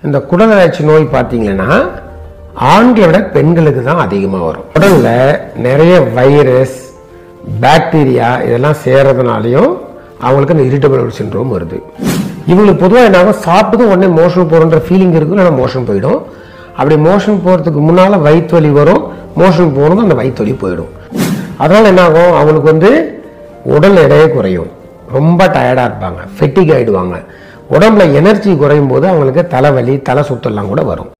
இந்த குடலழற்சி நோய் பார்த்தீங்கன்னா ஆண்களை விட பெண்களுக்கு தான் அதிகமாக வரும் உடல்ல நிறைய வைரஸ் பாக்டீரியா இதெல்லாம் சேர்றதுனாலையும் அவங்களுக்கு இந்த இரிட்டபிள் சின்ரோம் வருது இவங்களுக்கு பொதுவாக என்ன சாப்பிட்டதும் உடனே மோஷன் போகிறன்ற ஃபீலிங் இருக்கும் இல்லைன்னா மோஷன் போயிடும் அப்படி மோஷன் போகிறதுக்கு முன்னால் வயிற்று வலி வரும் மோஷன் போனதும் அந்த வயிற்று வலி போயிடும் அதனால் என்ன ஆகும் அவங்களுக்கு வந்து உடல் எடையே குறையும் ரொம்ப டயர்டாக இருப்பாங்க ஃபெட்டிக் ஆகிடுவாங்க உடம்புல எனர்ஜி குறையும் போது அவங்களுக்கு தலைவலி தலை சுத்தெல்லாம் கூட வரும்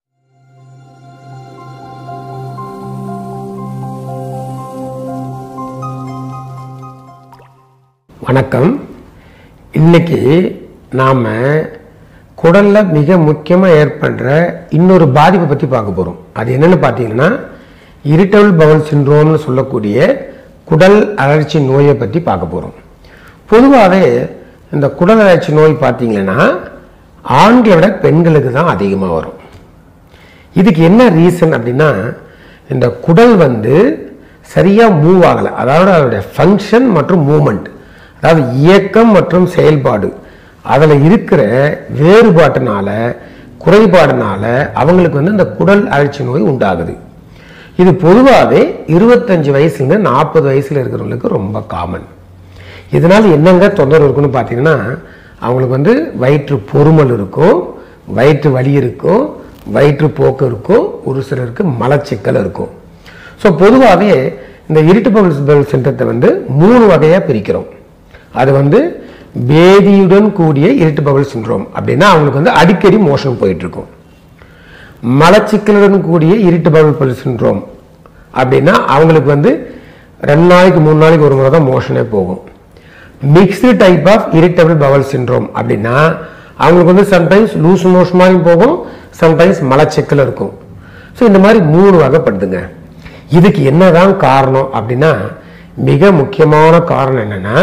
வணக்கம் இன்னைக்கு நாம் குடலில் மிக முக்கியமாக ஏற்படுற இன்னொரு பாதிப்பை பற்றி பார்க்க போகிறோம் அது என்னென்னு பார்த்தீங்கன்னா இரிட்டபிள் பவல் சின்ரோம்னு சொல்லக்கூடிய குடல் அழற்சி நோயை பற்றி பார்க்க போகிறோம் பொதுவாகவே இந்த குடல் அழற்சி நோய் பார்த்தீங்கன்னா ஆண்களை விட பெண்களுக்கு தான் அதிகமாக வரும் இதுக்கு என்ன ரீசன் அப்படின்னா இந்த குடல் வந்து சரியாக மூவ் ஆகலை அதாவது அதோடைய ஃபங்க்ஷன் மற்றும் மூமெண்ட் அதாவது இயக்கம் மற்றும் செயல்பாடு அதில் இருக்கிற வேறுபாட்டினால குறைபாடுனால அவங்களுக்கு வந்து இந்த குடல் அழற்சி நோய் உண்டாகுது இது பொதுவாகவே இருபத்தஞ்சு வயசுலேருந்து நாற்பது வயசில் இருக்கிறவங்களுக்கு ரொம்ப காமன் இதனால் என்னங்க தொந்தரவு இருக்குன்னு பார்த்தீங்கன்னா அவங்களுக்கு வந்து வயிற்று பொறுமல் இருக்கும் வயிற்று வலி இருக்கும் வயிற்று போக்கு இருக்கும் ஒரு சிலருக்கு மலச்சிக்கல் இருக்கும் ஸோ பொதுவாகவே இந்த இரிட்டபிள் சிண்டத்தை வந்து மூணு வகையாக பிரிக்கிறோம் அது வந்து பேதியுடன் கூடிய இரிட்டபிள் சிண்ட்ரோம் அப்படின்னா அவங்களுக்கு வந்து அடிக்கடி மோஷன் போயிட்டு இருக்கும் மலச்சிக்கலுடன் கூடிய இரிட்டபிள் சிண்ட்ரோம் அப்படின்னா அவங்களுக்கு வந்து ரெண்டு நாளைக்கு மூணு நாளைக்கு ஒரு முறை தான் மோஷனே போகும் mixed type of irritable bowel syndrome அப்படின்னா அவங்களுக்கு வந்து சம்டைம்ஸ் லூஸ் மோஷன் மாதிரி போகும் சம்டைம்ஸ் மலச்சிக்கல் இருக்கும் ஸோ இந்த மாதிரி மூணு வகைப்படுதுங்க இதுக்கு என்னதான் காரணம் அப்படின்னா மிக முக்கியமான காரணம் என்னன்னா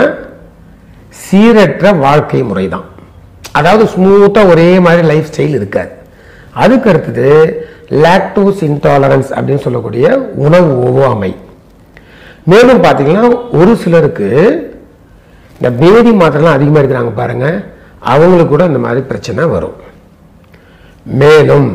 சீரற்ற வாழ்க்கை முறை தான் அதாவது ஸ்மூத்தாக ஒரே மாதிரி லைஃப் ஸ்டைல் இருக்காது அதுக்கு அடுத்தது லாக்டோஸ் இன்டாலரன்ஸ் அப்படின்னு சொல்லக்கூடிய உணவு ஒவ்வாமை மேலும் பார்த்தீங்கன்னா ஒரு சிலருக்கு இந்த பேதி மாத்திரைலாம் அதிகமாக இருக்கிறாங்க பாருங்க அவங்களுக்கு கூட இந்த மாதிரி பிரச்சனை வரும் மேலும்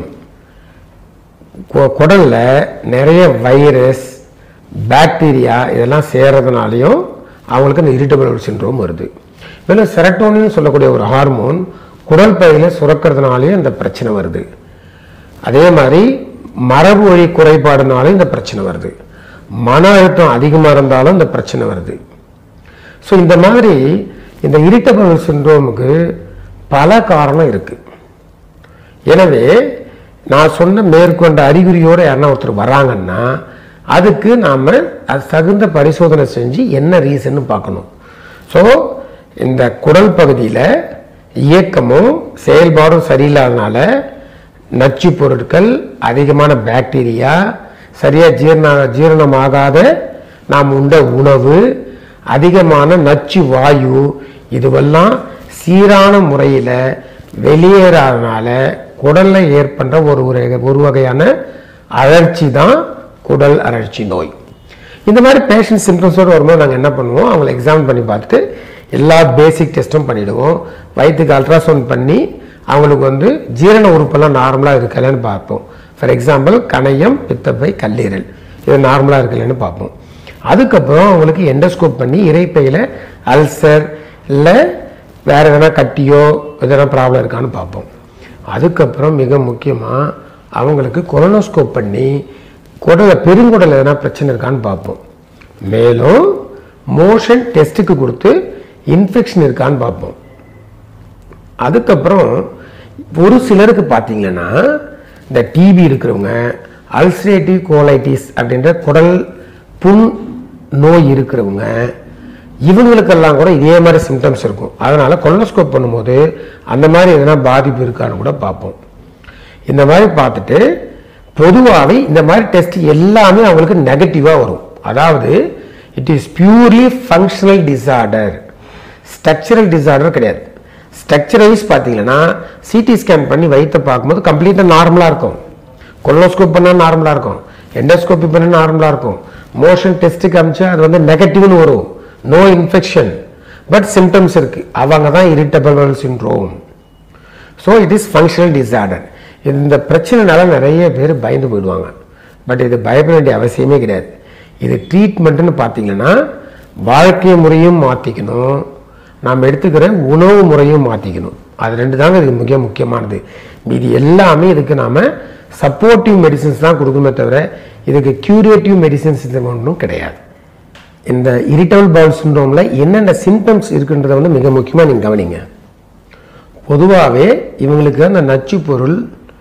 கு- குடல்ல நிறைய வைரஸ் பாக்டீரியா இதெல்லாம் சேர்றதுனாலையும் அவங்களுக்கு இந்த இரிட்டபிள் சின்ரோம் வருது மேலும் செரட்டோனின்னு சொல்லக்கூடிய ஒரு ஹார்மோன் குடல் பையில சுரக்கிறதுனாலையும் இந்த பிரச்சனை வருது அதே மாதிரி மரபு வழி குறைபாடுனாலும் இந்த பிரச்சனை வருது மன அழுத்தம் அதிகமாக இருந்தாலும் இந்த பிரச்சனை வருது ஸோ இந்த மாதிரி இந்த இரிட்டபிள் சிண்ட்ரோமுக்கு பல காரணம் இருக்கு எனவே நான் சொன்ன மேற்கொண்ட அறிகுறியோடு யாருன்னா ஒருத்தர் வராங்கன்னா அதுக்கு நாம் அது தகுந்த பரிசோதனை செஞ்சு என்ன ரீசன்னு பார்க்கணும் ஸோ இந்த குடல் பகுதியில் இயக்கமும் செயல்பாடும் சரியில்லாதனால நச்சு பொருட்கள் அதிகமான பாக்டீரியா சரியாக ஜீரண ஜீரணமாகாத நாம் உண்ட உணவு அதிகமான நச்சு வாயு இதுவெல்லாம் சீரான முறையில் வெளியேறாதனால குடல்ல ஏற்படுற ஒரு ஒரு- ஒரு வகையான அழற்சி தான் குடல் அழற்சி நோய் இந்த மாதிரி பேஷண்ட் சிம்டம்ஸோடு வரும்போது நாங்கள் என்ன பண்ணுவோம் அவங்களை எக்ஸாமின் பண்ணி பார்த்துட்டு எல்லா பேசிக் டெஸ்ட்டும் பண்ணிடுவோம் வயிற்றுக்கு அல்ட்ராசவுண்ட் பண்ணி அவங்களுக்கு வந்து ஜீரண உறுப்பெல்லாம் நார்மலாக இருக்கலன்னு பார்ப்போம் ஃபார் எக்ஸாம்பிள் கணையம் பித்தப்பை கல்லீரல் இது நார்மலாக இருக்கலன்னு பார்ப்போம் அதுக்கப்புறம் அவங்களுக்கு எண்டோஸ்கோப் பண்ணி இறைப்பையில் அல்சர் இல்லை வேற எதனா கட்டியோ எதனா ப்ராப்ளம் இருக்கான்னு பார்ப்போம் அதுக்கப்புறம் மிக முக்கியமாக அவங்களுக்கு கொலனோஸ்கோப் பண்ணி குடலை பெருங்குடல் எதனா பிரச்சனை இருக்கான்னு பார்ப்போம் மேலும் மோஷன் டெஸ்ட்டுக்கு கொடுத்து இன்ஃபெக்ஷன் இருக்கான்னு பார்ப்போம் அதுக்கப்புறம் ஒரு சிலருக்கு பார்த்தீங்கன்னா இந்த டிபி இருக்கிறவங்க அல்சரேட்டிவ் கோலைட்டிஸ் அப்படின்ற குடல் புண் நோய் இருக்கிறவங்க இவங்களுக்கெல்லாம் கூட இதே மாதிரி சிம்டம்ஸ் இருக்கும் அதனால கொலனோஸ்கோப் பண்ணும்போது அந்த மாதிரி எதனா பாதிப்பு இருக்கான்னு கூட பார்ப்போம் இந்த மாதிரி பார்த்துட்டு பொதுவாகவே இந்த மாதிரி டெஸ்ட் எல்லாமே அவங்களுக்கு நெகட்டிவாக வரும் அதாவது it is purely functional disorder structural disorder கிடையாது ஸ்ட்ரக்சர் வைஸ் பார்த்தீங்கன்னா சிடி ஸ்கேன் பண்ணி வயிற்றை பார்க்கும்போது கம்ப்ளீட்டாக நார்மலாக இருக்கும் கொலோஸ்கோப் பண்ணால் நார்மலாக இருக்கும் எண்டோஸ்கோப்பி பண்ணால் நார்மலாக இருக்கும் மோஷன் டெஸ்ட்டுக்கு அமிச்சா அது வந்து நெகட்டிவ்னு வரும் நோ இன்ஃபெக்ஷன் பட் சிம்டம்ஸ் இருக்கு அவங்க தான் irritable syndrome so it is functional disorder இந்த பிரச்சனைனால நிறைய பேர் பயந்து போயிடுவாங்க பட் இது பயப்பட வேண்டிய அவசியமே கிடையாது இது ட்ரீட்மெண்ட்டுன்னு பார்த்தீங்கன்னா வாழ்க்கை முறையும் மாற்றிக்கணும் நாம் எடுத்துக்கிற உணவு முறையும் மாற்றிக்கணும் அது ரெண்டு தாங்க இதுக்கு மிக முக்கியமானது இது எல்லாமே இதுக்கு நாம் சப்போர்ட்டிவ் மெடிசின்ஸ் தான் கொடுக்கணுமே தவிர இதுக்கு க்யூரேட்டிவ் மெடிசின்ஸ் இது ஒன்றும் கிடையாது இந்த இரிட்டபிள் பவுல் சிண்ட்ரோமில் என்னென்ன சிம்டம்ஸ் இருக்குன்றதை வந்து மிக முக்கியமாக நீங்கள் கவனிங்க பொதுவாகவே இவங்களுக்கு அந்த நச்சு பொருள்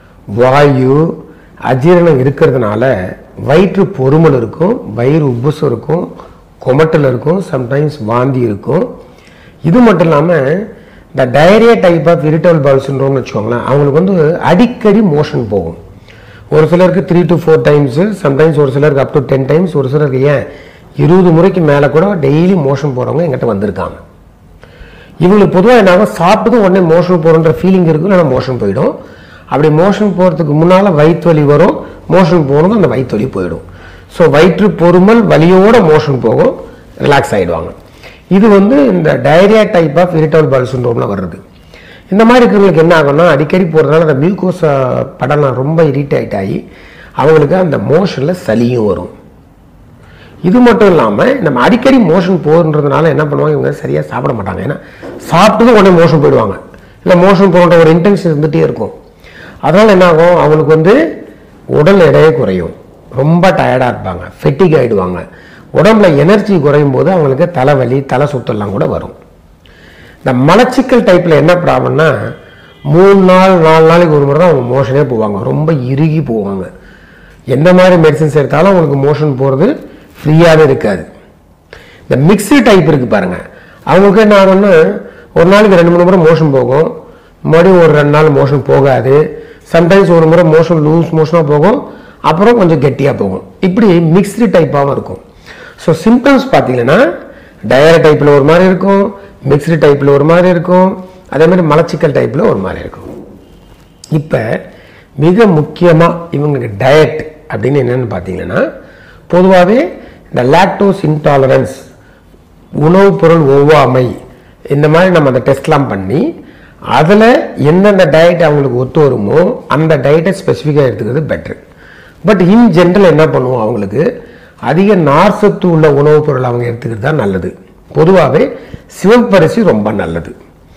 வாயு அஜீரணம் இருக்கிறதுனால வயிற்று பொறுமல் இருக்கும் வயிறு உப்புசம் இருக்கும் கொமட்டல் இருக்கும் சம்டைம்ஸ் வாந்தி இருக்கும் இது மட்டும் இல்லாமல் இந்த diarrhoea type of irritable bowel சிண்ட்ரோம்னு வச்சுக்கோங்களேன் அவங்களுக்கு வந்து அடிக்கடி மோஷன் போகும் ஒரு சிலருக்கு three to four times sometimes ஒரு சிலருக்கு அப் டு டென் டைம்ஸ் ஒரு சிலருக்கு ஏன் இருபது முறைக்கு மேலே கூட டெய்லி மோஷன் போகிறவங்க எங்கிட்ட வந்திருக்காங்க இவங்களுக்கு பொதுவாக என்ன சாப்பிட்டதும் உடனே மோஷன் போகிறன்ற ஃபீலிங் இருக்கும் இல்லைன்னா மோஷன் போயிடும் அப்படி மோஷன் போகிறதுக்கு முன்னால் வயிற்று வலி வரும் மோஷன் போகிறதும் அந்த வயிற்று வலி போயிடும் ஸோ வயிற்று பொறுமல் வலியோட மோஷன் போகும் ரிலாக்ஸ் ஆகிடுவாங்க இது வந்து இந்த டயரியா டைப் ஆஃப் இரிட்டபிள் பல் சிண்ட்ரோமில் வர்றது இந்த மாதிரி இருக்கிறவங்களுக்கு என்ன ஆகும்னா அடிக்கடி போகிறதுனால அந்த மியூக்கோஸ் படம்லாம் ரொம்ப இரிட்டேட் ஆகி அவங்களுக்கு அந்த மோஷனில் சளியும் வரும் இது மட்டும் இல்லாமல் நம்ம அடிக்கடி மோஷன் போகுன்றதுனால என்ன பண்ணுவாங்க இவங்க சரியாக சாப்பிட மாட்டாங்க ஏன்னா சாப்பிட்டதும் உடனே மோஷன் போயிடுவாங்க இல்லை மோஷன் போகிற ஒரு இன்டென்ஷன் இருந்துகிட்டே இருக்கும் அதனால் என்ன ஆகும் அவங்களுக்கு வந்து உடல் எடையே குறையும் ரொம்ப டயர்டாக இருப்பாங்க ஃபெட்டிக் ஆகிடுவாங்க உடம்புல எனர்ஜி குறையும் போது அவங்களுக்கு தலைவலி தலை சுத்தெல்லாம் கூட வரும் இந்த மலச்சிக்கல் டைப்பில் என்ன ப்ராப்ளம்னா மூணு நாள் நாலு நாளைக்கு ஒரு முறை தான் அவங்க மோஷனே போவாங்க ரொம்ப இறுகி போவாங்க எந்த மாதிரி மெடிசன்ஸ் எடுத்தாலும் அவங்களுக்கு மோஷன் போகிறது ஃப்ரீயாகவே இருக்காது இந்த மிக்ஸி டைப் இருக்கு பாருங்க அவங்களுக்கு என்ன ஆகும்னா ஒரு நாளைக்கு ரெண்டு மூணு முறை மோஷன் போகும் மறுபடியும் ஒரு ரெண்டு நாள் மோஷன் போகாது சம்டைம்ஸ் ஒரு முறை மோஷன் லூஸ் மோஷனாக போகும் அப்புறம் கொஞ்சம் கெட்டியாக போகும் இப்படி மிக்ஸ்டு டைப்பாகவும் இருக்கும் ஸோ சிம்டம்ஸ் பார்த்தீங்கன்னா டயர டைப்பில் ஒரு மாதிரி இருக்கும் மிக்ஸ்டு டைப்பில் ஒரு மாதிரி இருக்கும் அதே மாதிரி மலச்சிக்கல் டைப்பில் ஒரு மாதிரி இருக்கும் இப்போ மிக முக்கியமாக இவங்களுக்கு டயட் அப்படின்னு என்னென்னு பார்த்தீங்கன்னா பொதுவாகவே இந்த லாக்டோஸ் இன்டாலரன்ஸ் உணவுப் பொருள் ஒவ்வாமை இந்த மாதிரி நம்ம அந்த டெஸ்ட்லாம் பண்ணி அதில் எந்தெந்த டயட் அவங்களுக்கு ஒத்து வருமோ அந்த டயட்டை ஸ்பெசிஃபிக்காக எடுத்துக்கிறது பெட்ரு பட் இன் ஜென்ரல் என்ன பண்ணுவோம் அவங்களுக்கு அதிக நார்சத்து உள்ள உணவுப் பொருள் அவங்க எடுத்துக்கிறது தான் நல்லது பொதுவாகவே சிவப்பரிசி ரொம்ப நல்லது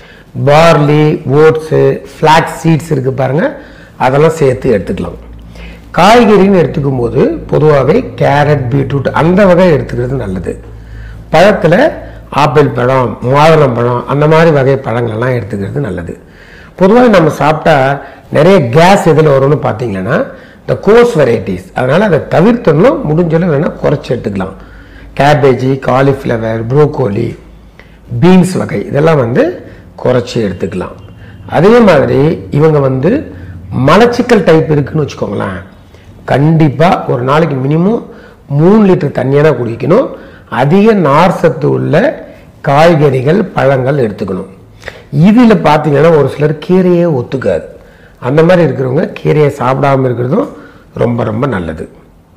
பார்லி ஓட்ஸு ஃப்ளாக்ஸ் சீட்ஸ் இருக்கு பாருங்க அதெல்லாம் சேர்த்து எடுத்துக்கலாம் காய்கறின்னு எடுத்துக்கும் போது பொதுவாகவே கேரட் பீட்ரூட் அந்த வகை எடுத்துக்கிறது நல்லது பழத்தில் ஆப்பிள் பழம் மாதுளம் பழம் அந்த மாதிரி வகை பழங்களெல்லாம் எடுத்துக்கிறது நல்லது பொதுவாக நம்ம சாப்பிட்டா நிறைய கேஸ் எதில் வரும்னு பார்த்தீங்கன்னா இந்த கோஸ் வெரைட்டிஸ் அதனால் அதை தவிர்த்தணும் முடிஞ்சளவு வேணால் குறைச்சி எடுத்துக்கலாம் கேபேஜி காலிஃப்ளவர் ப்ரோக்கோலி பீன்ஸ் வகை இதெல்லாம் வந்து குறைச்சி எடுத்துக்கலாம் அதே மாதிரி இவங்க வந்து மலச்சிக்கல் டைப் இருக்குன்னு வச்சுக்கோங்களேன் கண்டிப்பாக ஒரு நாளைக்கு மினிமம் மூணு லிட்டர் தண்ணியாக தான் குடிக்கணும் அதிக நார் சத்து உள்ள காய்கறிகள் பழங்கள் எடுத்துக்கணும் இதில் பார்த்தீங்கன்னா ஒரு சிலர் கீரையே ஒத்துக்காது அந்த மாதிரி இருக்கிறவங்க கீரையை சாப்பிடாம இருக்கிறதும் ரொம்ப ரொம்ப நல்லது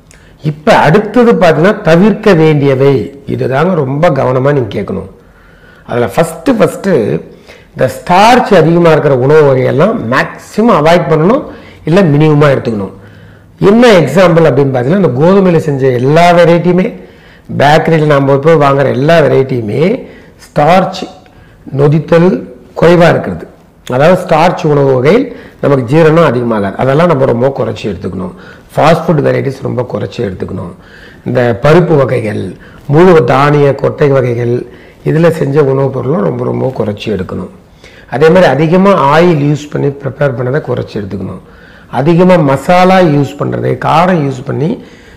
இப்போ அடுத்தது பார்த்தீங்கன்னா தவிர்க்க வேண்டியவை இதுதாங்க ரொம்ப கவனமாக நீங்கள் கேட்கணும் அதில் ஃபஸ்ட்டு ஃபஸ்ட்டு இந்த ஸ்டார்ச் அதிகமாக இருக்கிற உணவு வகையெல்லாம் மேக்ஸிமம் அவாய்ட் பண்ணணும் இல்லை மினிமமாக எடுத்துக்கணும் என்ன எக்ஸாம்பிள் அப்படின்னு பார்த்தீங்கன்னா இந்த கோதுமையில் செஞ்ச எல்லா வெரைட்டியுமே பேக்கரியில் நம்ம போய் வாங்குற எல்லா வெரைட்டியுமே ஸ்டார்ச் நொதித்தல் குறைவாக இருக்கிறது அதாவது ஸ்டார்ச் உணவு வகையில் நமக்கு ஜீரணம் அதிகமாகாது அதெல்லாம் நம்ம ரொம்ப குறைச்சி எடுத்துக்கணும் ஃபாஸ்ட் ஃபுட் வெரைட்டிஸ் ரொம்ப குறைச்சி எடுத்துக்கணும் இந்த பருப்பு வகைகள் முழு தானிய கொட்டை வகைகள் இதில் செஞ்ச உணவுப் பொருளும் ரொம்ப ரொம்ப குறைச்சி எடுக்கணும் அதே மாதிரி அதிகமாக ஆயில் யூஸ் பண்ணி ப்ரிப்பேர் பண்ணதை குறைச்சி எடுத்துக்கணும் அதிகமாக மசாலா யூஸ் பண்ணுறது காரம் யூஸ் பண்ணி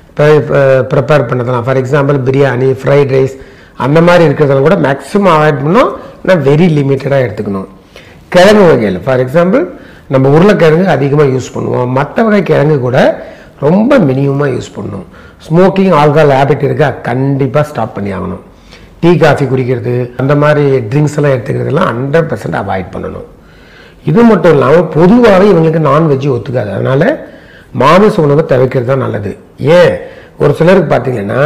ப்ரிப்பேர் பண்ணதெல்லாம் for example biryani fried rice அந்த மாதிரி இருக்கிறதெல்லாம் கூட மேக்ஸிமம் அவாய்ட் பண்ணணும் ஆனால் வெரி லிமிட்டடாக எடுத்துக்கணும் கிழங்கு வகைகள் ஃபார் எக்ஸாம்பிள் நம்ம உருளைக்கிழங்கு அதிகமாக யூஸ் பண்ணுவோம் மற்ற வகை கிழங்கு கூட ரொம்ப மினிமமாக யூஸ் பண்ணணும் ஸ்மோக்கிங் ஆல்கஹால் ஹேபிட் இருக்கா கண்டிப்பாக ஸ்டாப் பண்ணி ஆகணும் டீ காஃபி குடிக்கிறது அந்த மாதிரி ட்ரிங்க்ஸ் எல்லாம் எடுத்துக்கிறதெல்லாம் ஹண்ட்ரட் பர்சன்ட் அவாய்ட் பண்ணணும் இது மட்டும் இல்லாமல் பொதுவாகவே இவங்களுக்கு நான்வெஜ் ஒத்துக்காது அதனால மாமிச உணவை தவிர்க்கிறது தான் நல்லது ஏன் ஒரு சிலருக்கு பார்த்தீங்கன்னா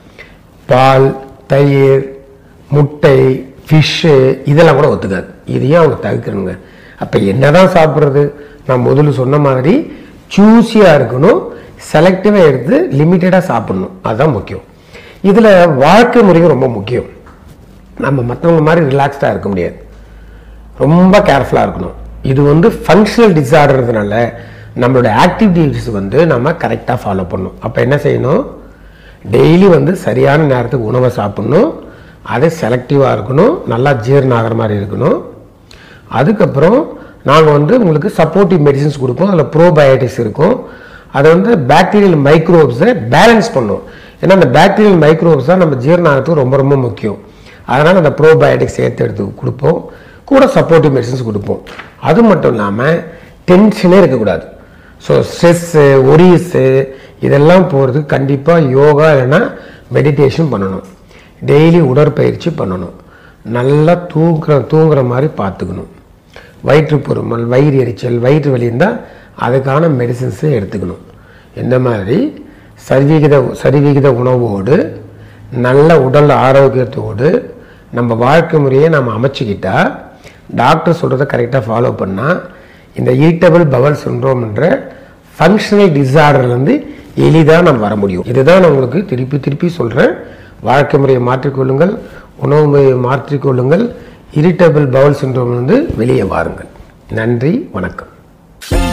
பால் தயிர் முட்டை ஃபிஷ்ஷு இதெல்லாம் கூட ஒத்துக்காது இதையும் அவங்க தவிர்க்கணுங்க அப்போ என்னதான் சாப்பிட்றது நான் முதல்ல சொன்ன மாதிரி சூஸியாக இருக்கணும் செலக்டிவாக எடுத்து லிமிட்டடாக சாப்பிடணும் அதுதான் முக்கியம் இதில் வாழ்க்கை முறையும் ரொம்ப முக்கியம் நம்ம மற்றவங்க மாதிரி ரிலாக்ஸ்டாக இருக்க முடியாது ரொம்ப கேர்ஃபுல்லாக இருக்கணும் இது வந்து ஃபங்க்ஷனல் டிசார்டர்னால நம்மளோட ஆக்டிவிட்டீஸ் வந்து நம்ம கரெக்டாக ஃபாலோ பண்ணணும் அப்போ என்ன செய்யணும் டெய்லி வந்து சரியான நேரத்துக்கு உணவை சாப்பிடணும் அது செலக்டிவாக இருக்கணும் நல்லா ஜீரணம் ஆகிற மாதிரி இருக்கணும் அதுக்கப்புறம் நாங்கள் வந்து உங்களுக்கு சப்போர்ட்டிவ் மெடிசின்ஸ் கொடுப்போம் அதில் ப்ரோபயோட்டிக்ஸ் இருக்கும் அதை வந்து பாக்டீரியல் மைக்ரோப்ஸை பேலன்ஸ் பண்ணும் ஏன்னா அந்த பாக்டீரியல் மைக்ரோப்ஸ் தான் நம்ம ஜீரணம் ஆகிறதுக்கு ரொம்ப ரொம்ப முக்கியம் அதனால் அந்த ப்ரோபயோட்டிக்ஸ் சேர்த்து எடுத்து கொடுப்போம் கூட சப்போர்ட்டிவ் மெடிசின்ஸ் கொடுப்போம் அது மட்டும் இல்லாமல் டென்ஷனே இருக்கக்கூடாது ஸோ ஸ்ட்ரெஸ்ஸு ஒரிஸு இதெல்லாம் போகிறதுக்கு கண்டிப்பாக யோகா இல்லைன்னா மெடிடேஷன் பண்ணணும் டெய்லி உடற்பயிற்சி பண்ணணும் நல்லா தூங்குற தூங்குற மாதிரி பார்த்துக்கணும் வயிற்று பொறுமல் வயிறு எரிச்சல் வயிற்று வலி இருந்தால் அதுக்கான மெடிசின்ஸை எடுத்துக்கணும் இந்த மாதிரி சரிவிகித சரிவிகித உணவோடு நல்ல உடல் ஆரோக்கியத்தோடு நம்ம வாழ்க்கை முறையை நம்ம அமைச்சிக்கிட்டா டாக்டர் சொல்கிறத கரெக்டாக ஃபாலோ பண்ணால் இந்த இரிட்டபிள் பவல் சிண்ட்ரோம்ன்ற ஃபங்க்ஷனல் டிசார்டர்லேருந்து எளிதாக நம்ம வர முடியும் இதுதான் நான் உங்களுக்கு திருப்பி திருப்பி சொல்கிறேன் வாழ்க்கை முறையை மாற்றிக்கொள்ளுங்கள் உணவு முறையை மாற்றிக்கொள்ளுங்கள் இரிட்டபிள் பவல் சிண்ட்ரோம் வந்து வெளியே வாருங்கள் நன்றி வணக்கம்